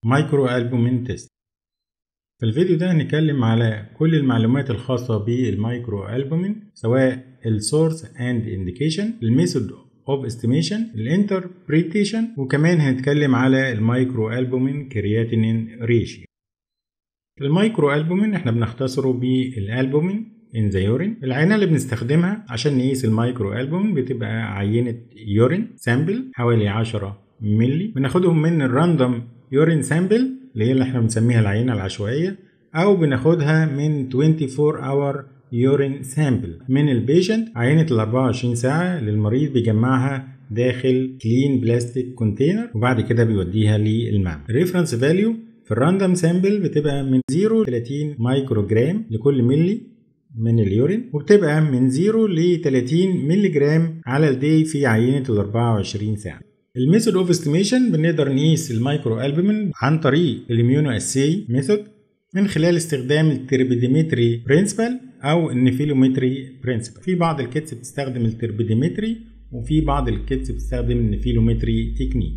مايكرو ألبومين تيست في الفيديو ده هنتكلم على كل المعلومات الخاصة بالمايكرو ألبومين سواء السورس اند انديكيشن الميثود اوف استيميشن الانتربريتيشن وكمان هنتكلم على المايكرو ألبومين كرياتينين ريشيو المايكرو ألبومين احنا بنختصره بالألبومين ان ذا يورين العينه اللي بنستخدمها عشان نقيس المايكرو ألبومين بتبقى عينه يورين سامبل حوالي 10 ملي بناخدهم من الراندوم يورين سامبل اللي هي اللي احنا بنسميها العينه العشوائيه او بناخدها من 24 اور يورين سامبل من البيشنت عينه ال 24 ساعه اللي المريض بيجمعها داخل كلين بلاستيك كونتينر وبعد كده بيوديها للمعمل الريفرنس فاليو في الراندوم سامبل بتبقى من 0 ل 30 مايكرو جرام لكل ملي من اليورين وبتبقى من 0 ل 30 ملي جرام على الدي في عينه ال 24 ساعه الميثود اوف استيميشن بنقدر نقيس المايكرو البومين عن طريق الاميونو اسي ميثود من خلال استخدام التربيديمتري برنسبل او النفيلومتري برنسبل في بعض الكيتس بتستخدم التربيديمتري وفي بعض الكيتس بتستخدم النفيلومتري تكنيك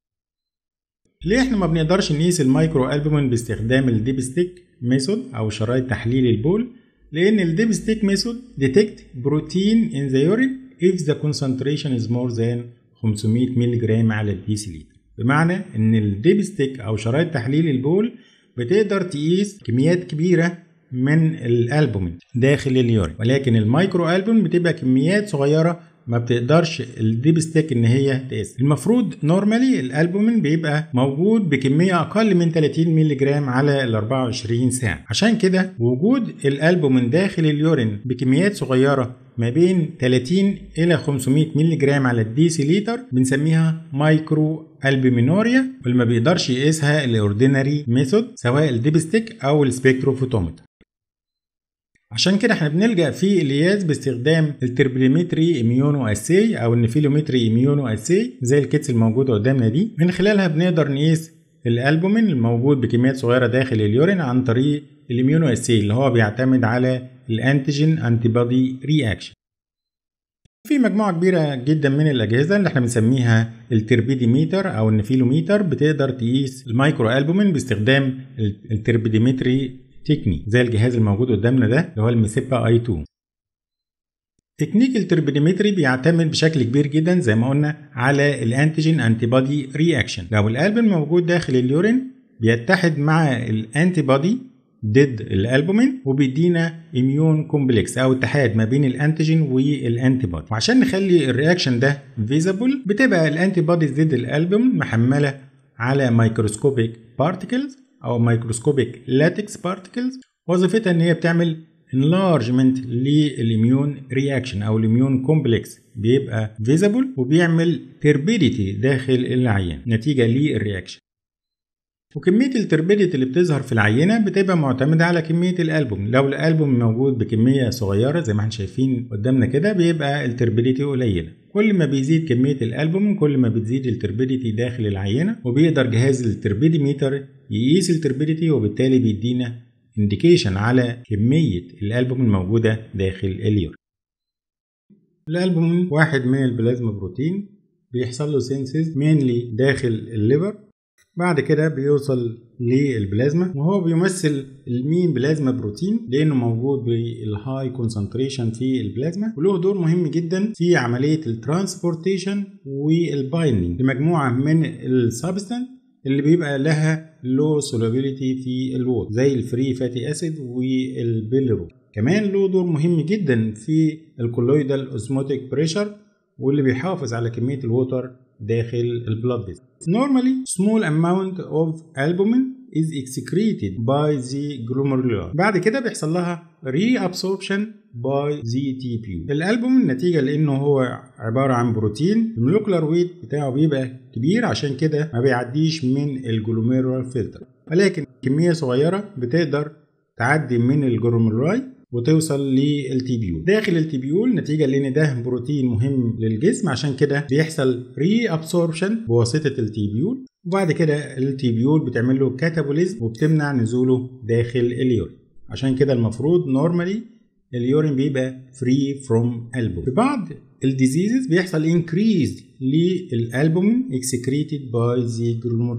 ليه احنا ما بنقدرش نقيس المايكرو البومين باستخدام الديب ستيك ميثود او شرايط تحليل البول لان الديب ستيك ميثود detect protein in the urine if the concentration is more than 500 مللي جرام على الديسيليتر بمعنى ان الديب ستيك او شرايط تحليل البول بتقدر تقيس كميات كبيره من الالبومين داخل اليورين ولكن المايكرو البومين بتبقى كميات صغيره ما بتقدرش الديب ستيك ان هي تقيس المفروض نورمالي الالبومين بيبقى موجود بكميه اقل من 30 مللي جرام على ال 24 ساعه عشان كده وجود الالبومين داخل اليورين بكميات صغيره ما بين 30 الى 500 مللي جرام على الديسيليتر بنسميها مايكرو البومينوريا واللي ما بيقدرش يقيسها الاوردينري ميثود سواء الديب ستيك او السبيكتروفوتومتر عشان كده احنا بنلجا في القياس باستخدام التربليمتري اميونو اسي او النفيلومتري اميونو اسي زي الكيتس الموجوده قدامنا دي من خلالها بنقدر نقيس الالبومين الموجود بكميات صغيره داخل اليورين عن طريق الاميونو اسي اللي هو بيعتمد على الانتيجين انتي بودي رياكشن في مجموعة كبيرة جدا من الأجهزة اللي احنا بنسميها التربيديميتر أو النفيلوميتر بتقدر تقيس المايكرو ألبومين باستخدام التربيديمتري تكنيك زي الجهاز الموجود قدامنا ده اللي هو الميسيبا اي 2 تكنيك التربيديمتري بيعتمد بشكل كبير جدا زي ما قلنا على الانتيجين انتي بودي رياكشن لو الالبومين موجود داخل اليورين بيتحد مع الانتي بودي ضد الالبومين وبيدينا اميون كومبلكس او اتحاد ما بين الانتيجين والانتي بودي وعشان نخلي الرياكشن ده فيزابل بتبقى الانتي بوديز ضد الالبومين محمله على مايكروسكوبيك بارتكلز او مايكروسكوبيك لاتكس بارتكلز وظيفتها ان هي بتعمل انلارجمنت للاميون رياكشن او الاميون كومبلكس بيبقى فيزابل وبيعمل تربيديتي داخل العيان نتيجه للرياكشن وكمية التربيديتي اللي بتظهر في العينة بتبقى معتمدة على كمية الألبوم لو الألبوم موجود بكمية صغيرة زي ما احنا شايفين قدامنا كده بيبقى التربيديتي قليلة كل ما بيزيد كمية الألبوم كل ما بتزيد التربيديتي داخل العينة وبيقدر جهاز التربيديميتر يقيس التربيديتي وبالتالي بيدينا انديكيشن على كمية الألبوم الموجودة داخل اليورين الألبوم واحد من البلازما بروتين بيحصل له سينسز مينلي داخل الليفر بعد كده بيوصل للبلازما وهو بيمثل المين بلازما بروتين لانه موجود بالهاي كونسنتريشن في البلازما وله دور مهم جدا في عمليه الترانسبورتيشن والبايندنج لمجموعه من السبستانس اللي بيبقى لها لو سولابيليتي في الووتر زي الفري فاتي اسيد والبيلرو كمان له دور مهم جدا في الكولويدال اوزموتيك بريشر واللي بيحافظ على كميه الووتر داخل البلاد فيسل. Normally, small amount of albumin is excreted by the glomeruli. بعد كده بيحصل لها reabsorption by the TPU. الالبومين نتيجة لانه هو عبارة عن بروتين المولكولار ويت بتاعه بيبقى كبير عشان كده ما بيعديش من الجلوميرولار فلتر ولكن كمية صغيرة بتقدر تعدي من الجلوميرولاي وتوصل للتيبيول داخل التيبيول نتيجه لان ده بروتين مهم للجسم عشان كده بيحصل ري ابسوربشن بواسطه التيبيول وبعد كده التيبيول بتعمل له كاتابوليزم وبتمنع نزوله داخل اليورين عشان كده المفروض نورمالي اليورين بيبقى فري فروم البوم في بعض الديزيزز بيحصل انكريز للالبومين اكسكريتد باي ذا جلوميرولاي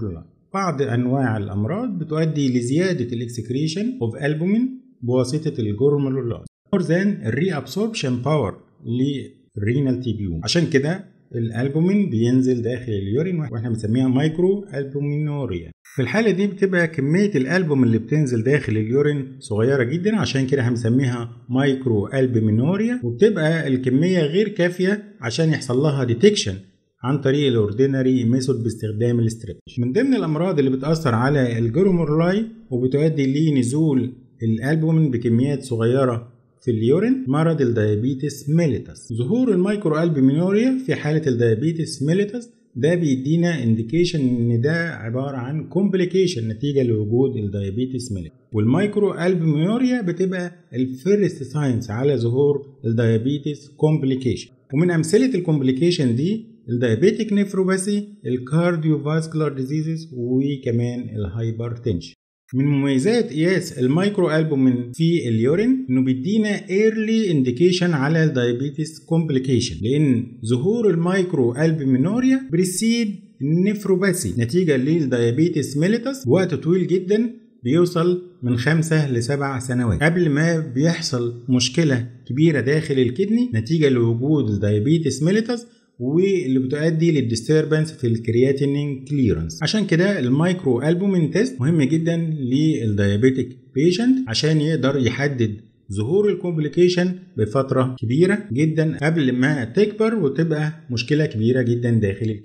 بعض انواع الامراض بتؤدي لزياده الاكسكريشن اوف البومين بواسطه الجورمولولاي more than الري ابسوربشن باور للرينال تيبيوم عشان كده الالبومين بينزل داخل اليورين واحنا بنسميها مايكرو البومينوريا في الحالة دي بتبقى كمية الألبوم اللي بتنزل داخل اليورين صغيرة جدا عشان كده هنسميها مايكرو ألبومينوريا وبتبقى الكمية غير كافية عشان يحصل لها ديتكشن عن طريق الاوردينري ميثود باستخدام الستريبش من ضمن الامراض اللي بتاثر على الجلوميرولاي وبتؤدي لنزول الالبومين بكميات صغيره في اليورين مرض الديابيتس ميليتس ظهور المايكرو البومينوريا في حاله الديابيتس ميليتس ده بيدينا انديكيشن ان ده عباره عن كومبليكيشن نتيجه لوجود الديابيتس ميليتس والمايكرو البومينوريا بتبقى الفيرست ساينس على ظهور الديابيتس كومبليكيشن ومن امثله الكومبليكيشن دي الدايابيتيك نيفروباثي الكارديو فاسكولار ديزيزز وكمان الهايبرتنشن من مميزات قياس المايكرو البومين في اليورين انه بيدينا ايرلي انديكيشن على الدايابيتس كومبليكيشن لان ظهور المايكرو البومينوريا بريسيد النفروباثي نتيجه للدايابيتس ميليتس بوقت طويل جدا بيوصل من خمسة لسبع سنوات قبل ما بيحصل مشكلة كبيرة داخل الكدني نتيجة لوجود الدايابيتس ميليتس واللي بتؤدي للديستربنس في الكرياتينين كليرنس عشان كده المايكرو البومين تيست مهم جدا للديابيتك بيشنت عشان يقدر يحدد ظهور الكومبليكيشن بفتره كبيره جدا قبل ما تكبر وتبقى مشكله كبيره جدا داخل الكلى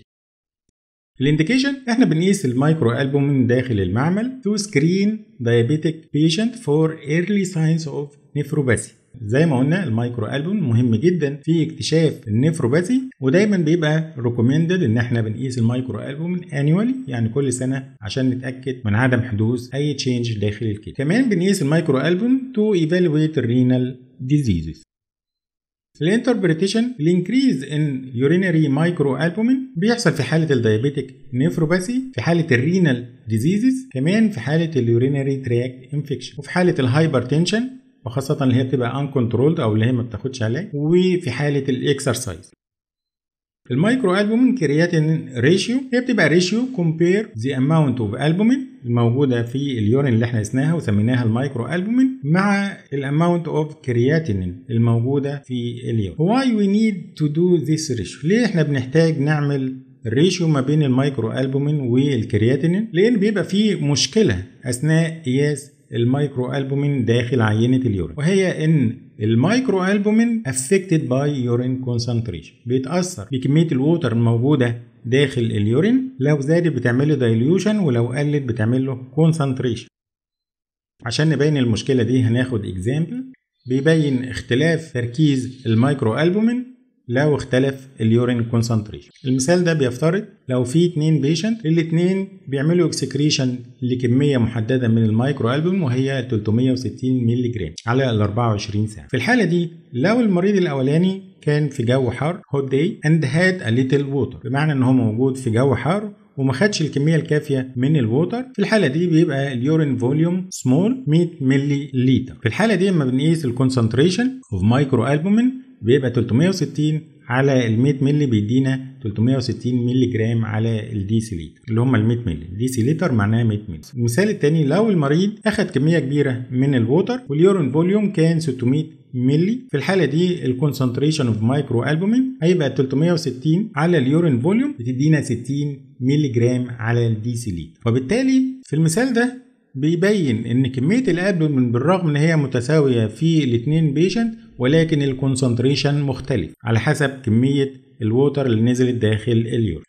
الانديكيشن احنا بنقيس المايكرو البومين داخل المعمل to screen diabetic patient for early signs of nephropathy زي ما قلنا المايكرو البوم مهم جدا في اكتشاف النفروباثي ودايما بيبقى ريكومندد ان احنا بنقيس المايكرو البوم انيوالي يعني كل سنه عشان نتاكد من عدم حدوث اي تشينج داخل الكلى كمان بنقيس المايكرو البوم تو ايفالويت الرينال ديزيزز الانتربريتيشن الانكريز ان يورينري مايكرو البومين بيحصل في حاله الدايابيتيك نيفروباثي في حاله الرينال ديزيزز كمان في حاله اليورينري تراك انفكشن وفي حاله الهايبرتنشن وخاصة اللي هي بتبقى ان كنترولد او اللي هي ما بتاخدش علاج وفي حالة الاكسرسايز المايكرو البومين كرياتين ريشيو هي بتبقى ريشيو كومبير ذا اماونت اوف البومين الموجوده في اليورين اللي احنا قسناها وسميناها المايكرو البومين مع الاماونت اوف كرياتين الموجوده في اليورين واي وي نيد تو دو ذيس ريشيو ليه احنا بنحتاج نعمل الريشيو ما بين المايكرو البومين والكرياتين لان بيبقى في مشكله اثناء قياس المايكرو البومين داخل عينه اليورين وهي ان المايكرو البومين affected by urine concentration بيتاثر بكميه الووتر الموجوده داخل اليورين لو زادت بتعمل له دايليوشن ولو قلت بتعمل له كونسنتريشن عشان نبين المشكله دي هناخد اكزامبل بيبين اختلاف تركيز المايكرو البومين لو اختلف اليورين كونسنتريشن المثال ده بيفترض لو في اتنين بيشنت الاتنين بيعملوا اكسكريشن لكميه محدده من المايكرو البوم وهي 360 مللي جرام على ال 24 ساعه في الحاله دي لو المريض الاولاني كان في جو حار هوت داي اند هاد ا ليتل ووتر بمعنى ان هو موجود في جو حار وما خدش الكميه الكافيه من الووتر في الحاله دي بيبقى اليورين فوليوم سمول 100 ملي لتر في الحاله دي لما بنقيس الكونسنتريشن اوف مايكرو البومين بيبقى 360 على ال 100 مللي بيدينا 360 مللي جرام على الديسي لتر اللي هم ال 100 مللي ديسي لتر معناها 100 مللي المثال الثاني لو المريض اخذ كميه كبيره من الووتر واليورين فوليوم كان 600 مللي في الحاله دي الكونسنتريشن اوف مايكرو البومين هيبقى 360 على اليورين فوليوم بتدينا 60 مللي جرام على الديسي لتر وبالتالي في المثال ده بيبين ان كميه الالبومين بالرغم ان هي متساويه في الاثنين بيشنت ولكن الكونسنتريشن مختلف على حسب كميه الووتر اللي نزلت داخل اليورين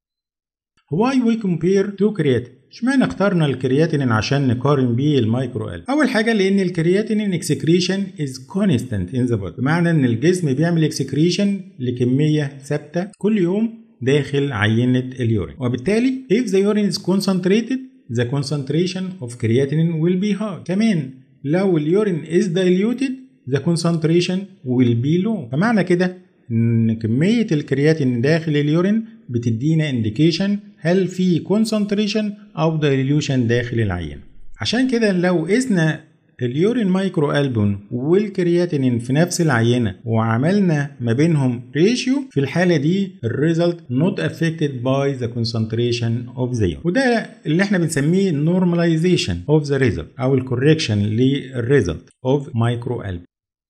واي وي كومبير تو كرياتين اشمعنى اخترنا الكرياتينين عشان نقارن بيه المايكرو ال اول حاجه لان الكرياتينين اكسكريشن از كونستانت ان ذا بودي بمعنى ان الجسم بيعمل اكسكريشن لكميه ثابته كل يوم داخل عينه اليورين وبالتالي if the urine is concentrated the concentration of creatinine will be high كمان لو اليورين is diluted the concentration will be low فمعنى كده ان كميه الكرياتين داخل اليورين بتدينا انديكيشن هل في concentration او dilution داخل العينه عشان كده لو قسنا اليورين مايكرو البومين والكرياتينين في نفس العينه وعملنا ما بينهم ريشيو في الحاله دي الريزلت not affected by the concentration of the urine وده اللي احنا بنسميه normalization of the result او الكوريكشن للريزلت of micro البومين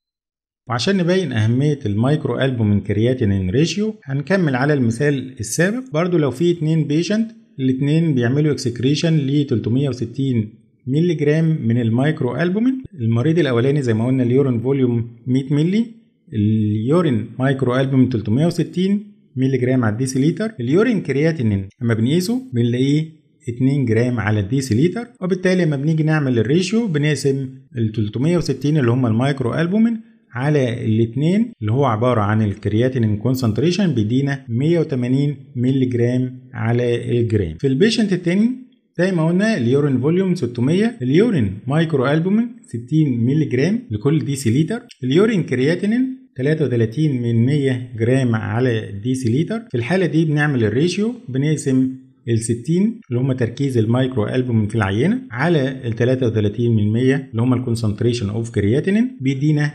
وعشان نبين أهمية المايكرو ألبومين كرياتينين ريشيو هنكمل على المثال السابق برضو لو في اتنين بيشنت الاتنين بيعملوا اكسكريشن ل 360 مللي جرام من المايكرو ألبومين المريض الأولاني زي ما قلنا اليورين فوليوم 100 مللي اليورين مايكرو ألبومين 360 مللي جرام على الديسيليتر اليورين كرياتينين اما بنقيسه بنلاقيه 2 جرام على الديسيليتر وبالتالي لما بنيجي نعمل الريشيو بنقسم ال 360 اللي هم المايكرو ألبومين على الاثنين اللي هو عبارة عن الكرياتينين كونسنتريشن بيدينا 180 مللي جرام على الجرام في البيشنت التاني زي ما قلنا اليورين فوليوم 600 اليورين مايكرو البومين 60 مللي جرام لكل ديسي لتر اليورين كرياتينين 33 من 100 جرام على الديسي لتر في الحالة دي بنعمل الريشيو بنقسم ال 60 اللي هم تركيز المايكرو البومين في العينه على ال 33 من 100 اللي هم الكونسنتريشن اوف كرياتينين بيدينا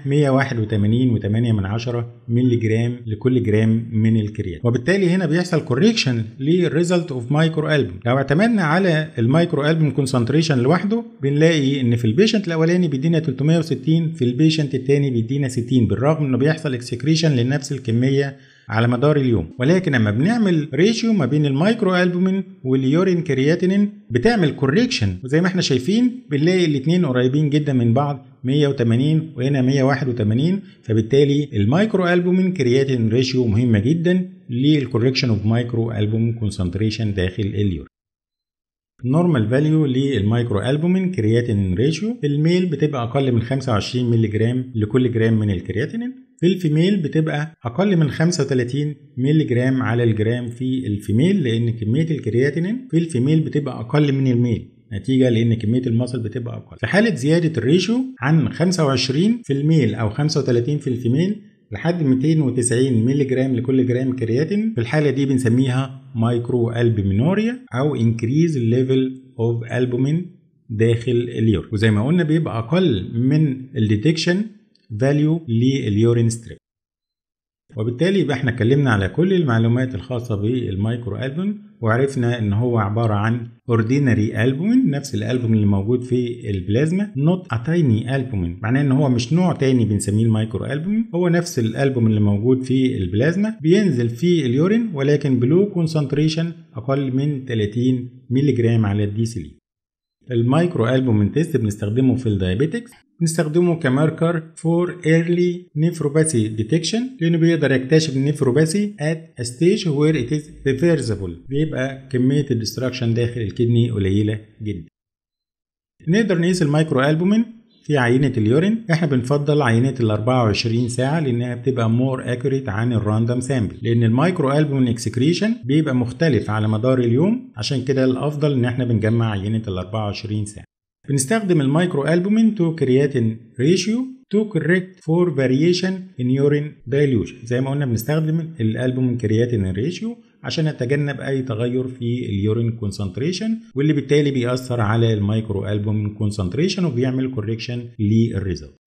181.8 من 10 مللي جرام لكل جرام من الكرياتين وبالتالي هنا بيحصل كوريكشن للريزلت اوف مايكرو البوم لو اعتمدنا على المايكرو البوم كونسنتريشن لوحده بنلاقي ان في البيشنت الاولاني بيدينا 360 في البيشنت الثاني بيدينا 60 بالرغم انه بيحصل اكسكريشن لنفس الكميه على مدار اليوم ولكن لما بنعمل ريشيو ما بين المايكرو البومين واليورين كرياتينين بتعمل كوريكشن وزي ما احنا شايفين بنلاقي الاثنين قريبين جدا من بعض 180 وهنا 181 فبالتالي المايكرو البومين كرياتين ريشيو مهمه جدا للكوريكشن اوف مايكرو البومين كونسنتريشن داخل اليورين النورمال فاليو للمايكرو البومين كرياتينين ريشيو في الميل بتبقى اقل من 25 مللي جرام لكل جرام من الكرياتينين في الفيميل بتبقى اقل من 35 مللي جرام على الجرام في الفيميل لان كميه الكرياتينين في الفيميل بتبقى اقل من الميل نتيجة لأن كمية المصل بتبقى أقل. في حالة زيادة الريشيو عن 25 في الميل أو 35 في الفيميل لحد 290 مللي جرام لكل جرام كرياتين في الحالة دي بنسميها مايكرو البومينوريا أو increase level of albumin داخل اليورين وزي ما قلنا بيبقى أقل من الديتكشن فاليو لليورين ستريب وبالتالي يبقى احنا اتكلمنا على كل المعلومات الخاصة بالمايكرو ألبومين وعرفنا ان هو عبارة عن اوردينري ألبومين نفس الألبومين اللي موجود في البلازما نوت اتايني ألبومين معناه ان هو مش نوع تاني بنسميه المايكرو ألبومين هو نفس الألبومين اللي موجود في البلازما بينزل في اليورين ولكن بلو كونسنتريشن أقل من 30 مللي جرام على الديسيلي المايكرو البومين تيست بنستخدمه في الدايابيتكس بنستخدمه كماركر فور ايرلي نيفروباثي ديتكشن لانه بيقدر يكتشف النيفروباثي ات ستيج وير ات از ريفيرسبل بيبقى كميه الدستراكشن داخل الكدني قليله جدا نقدر نقيس المايكرو البومين في عينة اليورين احنا بنفضل عينة ال 24 ساعة لانها بتبقى مور اكوريت عن الراندوم سامبل لان المايكرو البومين اكسكريشن بيبقى مختلف على مدار اليوم عشان كده الافضل ان احنا بنجمع عينة ال 24 ساعة بنستخدم المايكرو البومين تو كرياتين ريشيو to correct for variation in urine dilution زي ما قلنا بنستخدم الالبومين كرياتين ريشيو عشان نتجنب اي تغير في اليورين كونسنتريشن واللي بالتالي بيأثر على المايكرو البومين كونسنتريشن وبيعمل كوريكشن للريزلت